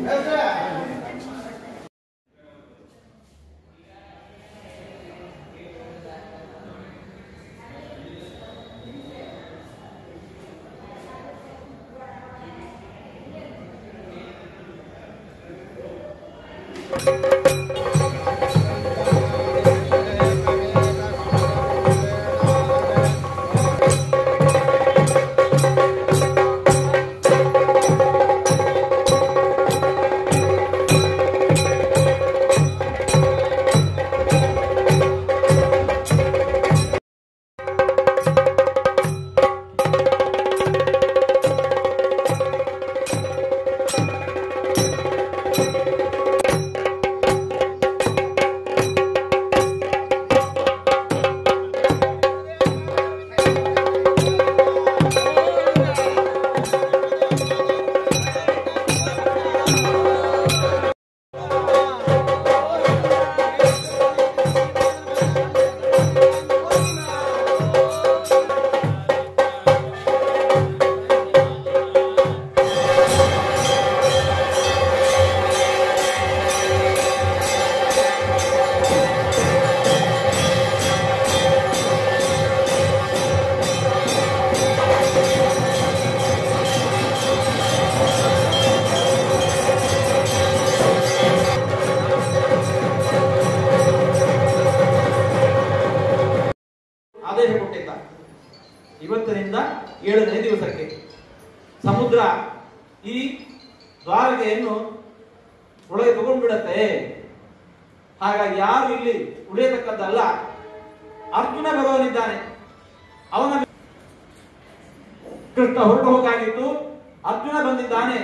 ಆದೇಶ ಕೊಟ್ಟಿದ್ದ ಇವತ್ತಿನಿಂದ ಏಳನೇ ದಿವಸಕ್ಕೆ ಸಮುದ್ರ ಈ ದ್ವಾರಕೆಯನ್ನು ಒಳಗೆ ತಗೊಂಡ್ಬಿಡತ್ತೆ ಹಾಗಾಗಿ ಯಾರು ಇಲ್ಲಿ ಉಳಿಯತಕ್ಕದ್ದಲ್ಲ ಅರ್ಜುನ ಭಗವನಿದ್ದಾನೆ ಅವನ ಕೃಷ್ಣ ಹೊರಟು ಹೋಗಾಗಿತ್ತು ಅರ್ಜುನ ಬಂದಿದ್ದಾನೆ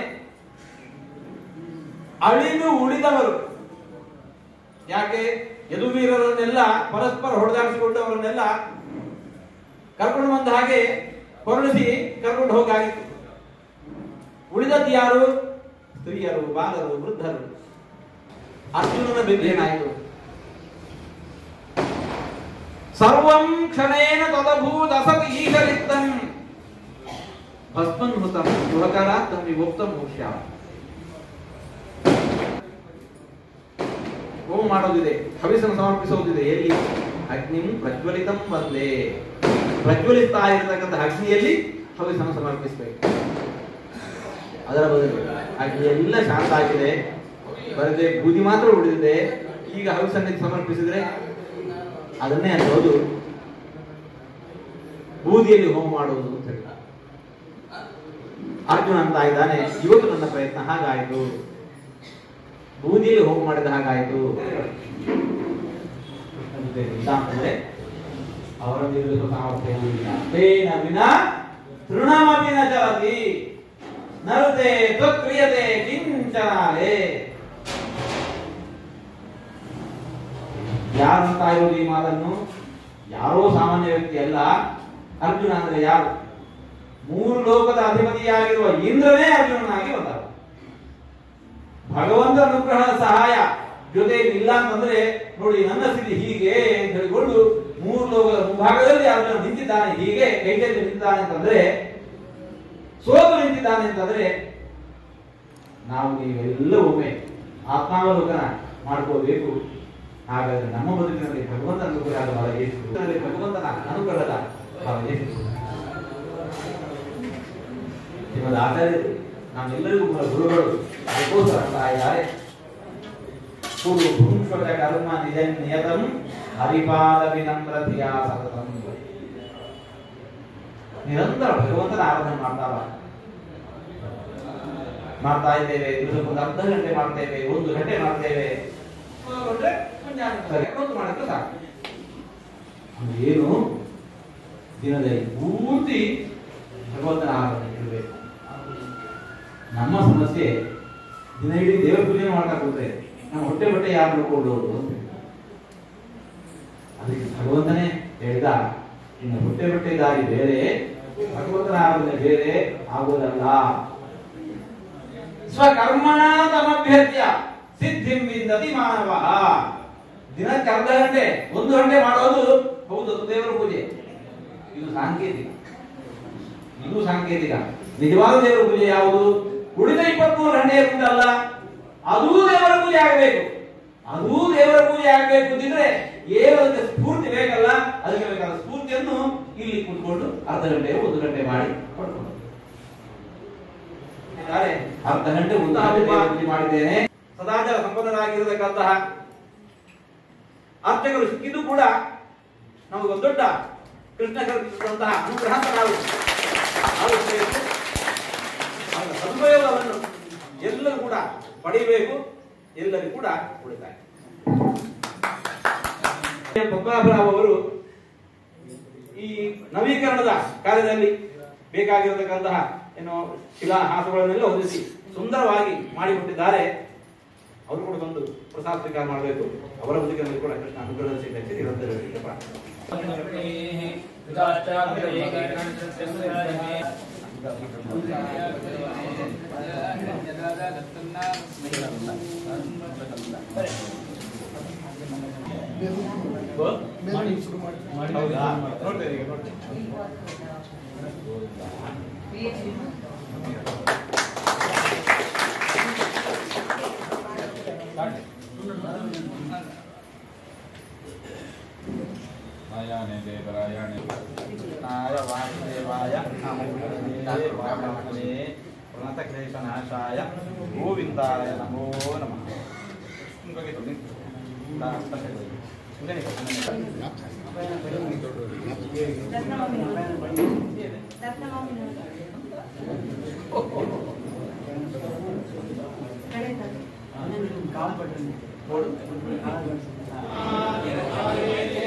ಅಳಿದು ಉಳಿದವರು ಯಾಕೆ ಯದುವೀರರನ್ನೆಲ್ಲ ಪರಸ್ಪರ ಹೊಡೆದಾಡಿಸಿಕೊಂಡು ಅವರನ್ನೆಲ್ಲ ಕರ್ಕೊಂಡು ಬಂದ ಹಾಗೆ ಹೊರಡಿಸಿ ಕರ್ಕೊಂಡು ಹೋಗಾಗಿತ್ತು ಉಳಿದದ್ದು ಯಾರು ಸ್ತ್ರೀಯರು ಬಾಲರು ವೃದ್ಧರು ಅರ್ಜುನನ ಬೆನ್ನೇನಾಯಿತು ಸರ್ವಂ ಕ್ಷಣೇನ ತದಭೂತ್ ಅಸತ್ ಈಗಲಿತ್ತಂ ಭಸ್ಮನ್ಮೃತಂ ಯುವಕರಾತ್ತಂ ವಿಭುಕ್ತಂ ಮೋಕ್ಷ್ಯ ಹೋಮ ಮಾಡೋದಿದೆ ಹವಿಸನ್ನು ಸಮರ್ಪಿಸುವುದಿದೆ ಎಲ್ಲಿ ಅಗ್ನಿಂ ಪ್ರಜ್ವಲಿತಂ ಬಂದೆ ಪ್ರಜ್ವಲಿಸ್ತಾ ಇರತಕ್ಕಂಥ ಅಗ್ನಿಯಲ್ಲಿ ಹವಿಸನ್ನು ಸಮರ್ಪಿಸಬೇಕು ಅದರ ಬದಲು ಅಗ್ನಿ ಎಲ್ಲ ಶಾಂತ ಆಗಿದೆ ಬರದೆ ಬೂದಿ ಮಾತ್ರ ಉಳಿದಿದೆ ಈಗ ಹವಿಸನ್ನು ಸಮರ್ಪಿಸಿದ್ರೆ ಅದನ್ನೇ ಅನ್ನೋದು ಬೂದಿಯಲ್ಲಿ ಹೋಮ ಮಾಡುವುದು ಅಂತ ಹೇಳಿ ಅರ್ಜುನ ಅಂತ ಇದ್ದಾನೆ ಇವತ್ತು ನನ್ನ ಪ್ರಯತ್ನ ಹಾಗಾಯಿತು ಬೂದಿಯಲ್ಲಿ ಹೋಮ ಮಾಡಿದ ಹಾಗಾಯಿತು ಅಂತಂದ್ರೆ ಅವರ ವಿರುದ್ಧ ಸಾಮರ್ಥ್ಯ ಇಲ್ಲ ತೇನ ವಿನ ತೃಣಮಪಿನ ಚಲತಿ ನರತೆ ತ್ವಕ್ರಿಯತೆ ಕಿಂಚನಾಲೆ ಯಾರು ಅಂತ ಇರೋದು ಈ ಮಾತನ್ನು ಯಾರೋ ಸಾಮಾನ್ಯ ವ್ಯಕ್ತಿ ಅಲ್ಲ ಅರ್ಜುನ ಅಂದ್ರೆ ಯಾರು ಮೂರು ಲೋಕದ ಅಧಿಪತಿಯಾಗಿರುವ ಇಂದ್ರನೇ ಅರ್ಜುನನಾಗಿ ಬಂದ ಭಗವಂತ ಅನುಗ್ರಹದ ಸಹಾಯ ಜೊತೆ ಇಲ್ಲ ಅಂತಂದ್ರೆ ನೋಡಿ ನನ್ನ ಸ್ಥಿತಿ ಹೀಗೆ ಅಂತ ಹೇಳಿಕೊಂಡು ಮೂರು ಲೋಕದ ಮುಂಭಾಗದಲ್ಲಿ ಅರ್ಜುನ ನಿಂತಿದ್ದಾನೆ ಹೀಗೆ ಕೈಯಲ್ಲಿ ನಿಂತಿದ್ದಾನೆ ಅಂತಂದ್ರೆ ಸೋತು ನಿಂತಿದ್ದಾನೆ ಅಂತಂದ್ರೆ ನಾವು ನೀವೆಲ್ಲ ಒಮ್ಮೆ ಆತ್ಮಾವಲೋಕನ ಮಾಡ್ಕೋಬೇಕು ಹಾಗಾದ್ರೆ ನಮ್ಮ ಬದುಕಿನಲ್ಲಿ ಭಗವಂತನ ಅನುಗ್ರಹದ ಬಲ ಎಷ್ಟು ಇದರಲ್ಲಿ ಭಗವಂತನ ಅನುಗ್ರಹದ ಬಲ ಎಷ್ಟು ನಿಮ್ಮದು ಆಚಾರ್ಯರು ನಾವೆಲ್ಲರಿಗೂ ಮೂಲ ಗುರುಗಳು ಅದಕ್ಕೋಸ್ಕರ ಅಂತ ಇದ್ದಾರೆ ಪೂರ್ವ ಭೂಂಶ್ವರ ಕರ್ಮ ನಿಜ ನಿಯತಂ ಹರಿಪಾದ ವಿನಮ್ರತೆಯ ಸತತಂ ನಿರಂತರ ಭಗವಂತನ ಆರಾಧನೆ ಮಾಡ್ತಾರ ಮಾಡ್ತಾ ಇದ್ದೇವೆ ದಿವಸಕ್ಕೆ ಒಂದು ಅರ್ಧ ಗಂಟೆ ಮಾಡ್ತೇವೆ ಒಂದು ಗಂಟೆ ಮಾಡ್ತೇವೆ ಅಂದ್ರೆ ಮುಂಜಾನೆ ಸರಿ ಒಂದು ಮಾಡಿದ್ರೆ ಸಾಕು ಅಂದ್ರೆ ಏನು ದಿನದಲ್ಲಿ ಪೂರ್ತಿ ಭಗವಂತನ ಆರಾಧನೆ ಇರಬೇಕು ನಮ್ಮ ಸಮಸ್ಯೆ ದಿನ ಇಡೀ ದೇವರ ಪೂಜೆ ಮಾಡ್ತಾ ಕೂತ್ರೆ ನಮ್ಮ ಹೊಟ್ಟೆ ಬಟ್ಟೆ ಯಾರು ನೋಡ್ಕೊಳ್ಳೋದು ಅಂತ ಅದಕ್ಕೆ ಭಗವಂತನೇ ಹೇಳಿದ ಇನ್ನು ಹೊಟ್ಟೆ ಬಟ್ಟೆ ದಾರಿ ಬೇರೆ ಭಗವಂತನ ಆರಾಧನೆ ಬೇರೆ ಆಗೋದಲ್ಲ ಸ್ವಕರ್ಮಣ ತಮಭ್ಯರ್ತ್ಯ ಸಿದ್ಧಿಂ ವಿಂದತಿ ಮಾನವ ದಿನಕ್ಕೆ ಅರ್ಧ ಗಂಟೆ ಒಂದು ಗಂಟೆ ಮಾಡೋದು ಹೌದು ಅದು ದೇವರ ಪೂಜೆ ಇದು ಸಾಂಕೇತಿಕ ಇದು ಸಾಂಕೇತಿಕ ನಿಜವಾದ ದೇವರ ಪೂಜೆ ಯಾವುದು ಉಳಿದ ಇಪ್ಪತ್ಮೂರು ಗಂಟೆ ಉಂಟಲ್ಲ ಅದೂ ದೇವರ ಪೂಜೆ ಆಗಬೇಕು ಅದೂ ದೇವರ ಪೂಜೆ ಆಗಬೇಕು ಅಂತಿದ್ರೆ ಏನು ಅದಕ್ಕೆ ಸ್ಫೂರ್ತಿ ಬೇಕಲ್ಲ ಅದಕ್ಕೆ ಬೇಕಾದ ಸ್ಫೂರ್ತಿಯನ್ನು ಇಲ್ಲಿ ಕೂತ್ಕೊಂಡು ಅರ್ಧ ಗಂಟೆ ಒಂದು ಗಂಟೆ ಮಾಡಿ ಪಡ್ಕೊಂಡು ಇದ್ದಾರೆ. ಅರ್ಧ ಗಂಟೆ ಒಂದು ಗಂಟೆ ದೇವರ ಪೂಜೆ ಮಾಡಿದ್ದೇನೆ ಸದಾಚಾರ ಸಂಪನ್ನರಾಗಿರತಕ್ಕಂತಹ ಅರ್ಚಕರು ಸಿಕ್ಕಿದ್ದು ಕೂಡ ನಮಗೊಂದು ದೊಡ್ಡ ಕೃಷ್ಣ ಕಲ್ಪಿಸಿದಂತಹ ಅನುಗ್ರಹ ಅಂತ ನಾವು ಭಾವಿಸಬೇಕು. ಅದರ ಸದುಪಯೋಗವನ್ನು ಎಲ್ಲರೂ ಕೂಡ ಪಡೆಯಬೇಕು ಎಲ್ಲರಿಗೂ ಕೂಡ ಉಳಿತಾಯ ಪದ್ಮನಾಭರಾವ್ ಅವರು ಈ ನವೀಕರಣದ ಕಾರ್ಯದಲ್ಲಿ ಬೇಕಾಗಿರತಕ್ಕಂತಹ ಏನು ಶಿಲಾ ಹಾಸುಗಳನ್ನೆಲ್ಲ ಹೊಂದಿಸಿ ಸುಂದರವಾಗಿ ಮಾಡಿಕೊಟ್ಟಿದ್ದಾರೆ ಅವರು ಕೂಡ ಒಂದು ಪ್ರಸಾದ ಸ್ವೀಕಾರ ಮಾಡಬೇಕು ಅವರ ಬದುಕಿನಲ್ಲಿ ಕೂಡ ಕೃಷ್ಣ ಅನುಗ್ರಹ ಸಿಗಕ್ಕೆ ನಿರಂತರ ಪ್ರಾರ್ಥನೆ ಹೌದಾ ನೋಡ್ತೇನೆ ಈಗ ನೋಡ್ತೇನೆ ರಾಯಾಣೆ ದೇವರಾಯಣೆ ಕೃಷ್ಣಾಯ ವಾಸುದೇವಾಯ ನಮೋದೇವಾಯ ವಾಮನಮೇ ಪ್ರಣತಕ್ಲೇಶನಾಶಾಯ ಗೋವಿಂದಾಯ ನಮೋ ನಮಃ ಹಿಂಗಾಗಿ ತೊಗೊಂಡು ನಾ ಅರ್ಥ ಹೇಳಿದೆ. ಸುಮ್ಮನೆ ಸುಮ್ಮನೆ. ನೋಡು.